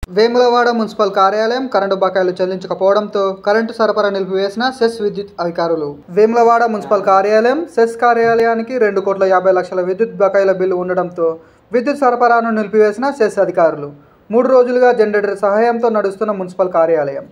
Vemulawada municipal కార్యాలయం current బకాయిలు చెల్లించకపోవడంతో current సరఫరా నిలిపివేసిన సెస్ విద్యుత్ అధికారులు వేములవాడ మున్సిపల్ కార్యాలయం సెస్ కార్యాలయానికి రెండు కోట్ల యాభై లక్షల విద్యుత్ బకాయిల బిల్లు ఉండడంతో విద్యుత్ సరఫరాను నిలిపివేసిన సెస్ అధికారులు మూడు రోజులుగా జనరేటర్ సహాయంతో నడుస్తున్న మున్సిపల్ కార్యాలయం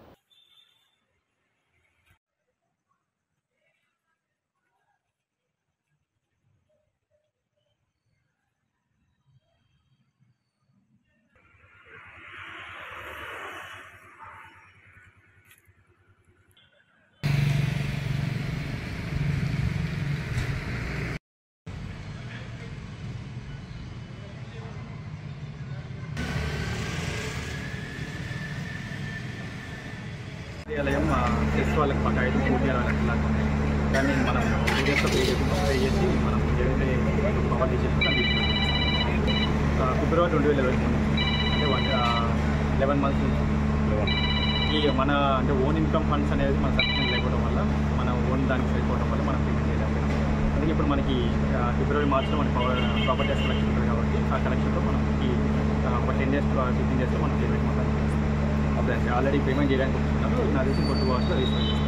కార్యాలయం సెస్ వాళ్ళకి మాకు ఐదు కోటి అరవై లక్షల ఉన్నాయి కానీ మనం మీడియంతో పే చేసి పే చేసి మనం ఏదైతే పవర్ చేసి ఫిబ్రవరి రెండు వేల ఇరవై మూడు అంటే వన్ లెవెన్ మంత్స్ నుంచి ఈ మన అంటే ఓన్ ఇన్కమ్ ఫండ్స్ అనేది మన సక్సెస్ లేకపోవడం వల్ల మన ఓన్ దానికి సరిపోవడం వల్ల మనం పేమెంట్ చేయలేము అందుకే ఇప్పుడు మనకి ఆ, ఫిబ్రవరి మార్చ్లో మనకి పవర్ ప్రాపర్టీ కలెక్షన్ ఉంటుంది కాబట్టి ఆ కలెక్షన్లో మనకి ఆ, ఒక టెన్ డేస్ ఫిఫ్టీన్ డేస్లో మనం పేమెంట్ మొత్తం అప్పుడు ఆల్రెడీ పేమెంట్ చేయడానికి వస్తున్నాను నా తెలిసి ఇంకో టూ అవర్స్లో రిజిస్టర్ చేస్తాను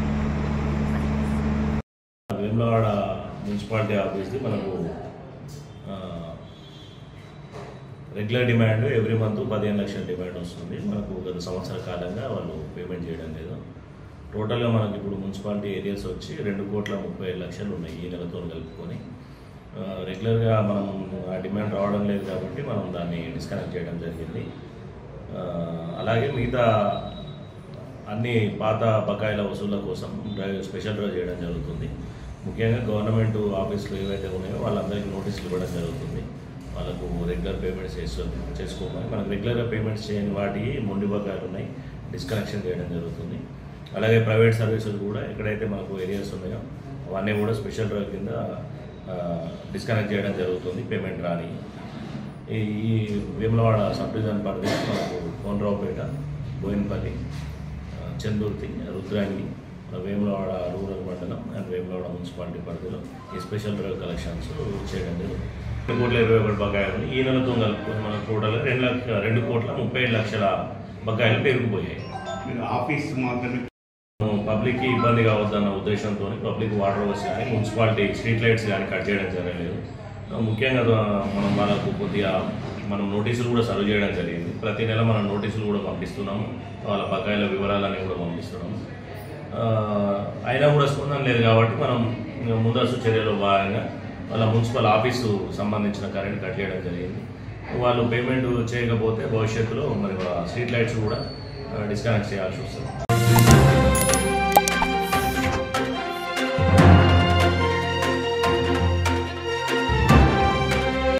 వేములవాడ మున్సిపాలిటీ ఆఫీస్ది మనకు ఆ, రెగ్యులర్ డిమాండ్ ఎవ్రీ మంత్ పదిహేను లక్షల డిమాండ్ వస్తుంది మనకు గత సంవత్సర కాలంగా వాళ్ళు పేమెంట్ చేయడం లేదు టోటల్గా మనకి ఇప్పుడు మున్సిపాలిటీ ఏరియాస్ వచ్చి రెండు కోట్ల ముప్పై ఐదు లక్షలు ఉన్నాయి ఈ నెలతో కలుపుకొని ఆ, రెగ్యులర్గా మనం ఆ డిమాండ్ రావడం లేదు కాబట్టి మనం దాన్ని డిస్కనెక్ట్ చేయడం జరిగింది ఆ, అలాగే మిగతా అన్ని పాత బకాయిల వసూళ్ల కోసం డ్రైవ్ స్పెషల్ డ్రైవ్ చేయడం జరుగుతుంది ముఖ్యంగా గవర్నమెంట్ ఆఫీసులు ఏవైతే ఉన్నాయో వాళ్ళందరికీ నోటీసులు ఇవ్వడం జరుగుతుంది వాళ్ళకు రెగ్యులర్ పేమెంట్స్ చేసు చేసుకోమని మనకు రెగ్యులర్గా పేమెంట్స్ చేయని వాటికి మొండి బకాయిలు ఉన్నాయి డిస్కనెక్షన్ చేయడం జరుగుతుంది అలాగే ప్రైవేట్ సర్వీసులు కూడా ఎక్కడైతే మనకు ఏరియాస్ ఉన్నాయో అవన్నీ కూడా స్పెషల్ డ్రైవ్ కింద డిస్కనెక్ట్ చేయడం జరుగుతుంది పేమెంట్ రాని ఈ ఈ వేములవాడ సబ్ డివిజన్ పరిధిలో మనకు కోనరావుపేట బోయినపల్లి ఆ, చందుర్తి రుద్రాంగి మన వేములవాడ రూరల్ మండలం అండ్ వేములవాడ మున్సిపాలిటీ పరిధిలో ఈ స్పెషల్ డ్రైవ్ కలెక్షన్స్ చేయడం జరుగుతుంది రెండు కోట్ల ఇరవై ఒకటి బకాయిలు ఈ నెలతో కలుపుకొని మన టోటల్ రెండు లక్ష రెండు కోట్ల ముప్పై ఏడు లక్షల బకాయిలు పెరిగిపోయాయి మీరు ఆఫీస్ మాత్రమే పబ్లిక్కి ఇబ్బంది కావద్దన్న ఉద్దేశంతో పబ్లిక్ వాటర్ వర్క్స్ కానీ మున్సిపాలిటీ స్ట్రీట్ లైట్స్ కానీ కట్ చేయడం జరగలేదు ముఖ్యంగా మనం వాళ్ళకు కొద్దిగా మనం నోటీసులు కూడా సర్వ్ చేయడం జరిగింది ప్రతి నెల మనం నోటీసులు కూడా పంపిస్తున్నాము వాళ్ళ బకాయిల వివరాలన్నీ కూడా పంపిస్తున్నాము ఆ, అయినా కూడా స్పందన లేదు కాబట్టి మనం ముందస్తు చర్యలో భాగంగా వాళ్ళ మున్సిపల్ ఆఫీసు సంబంధించిన కరెంట్ కట్ చేయడం జరిగింది వాళ్ళు పేమెంట్ చేయకపోతే భవిష్యత్తులో మరి స్ట్రీట్ లైట్స్ కూడా డిస్కనెక్ట్ చేయాల్సి వస్తుంది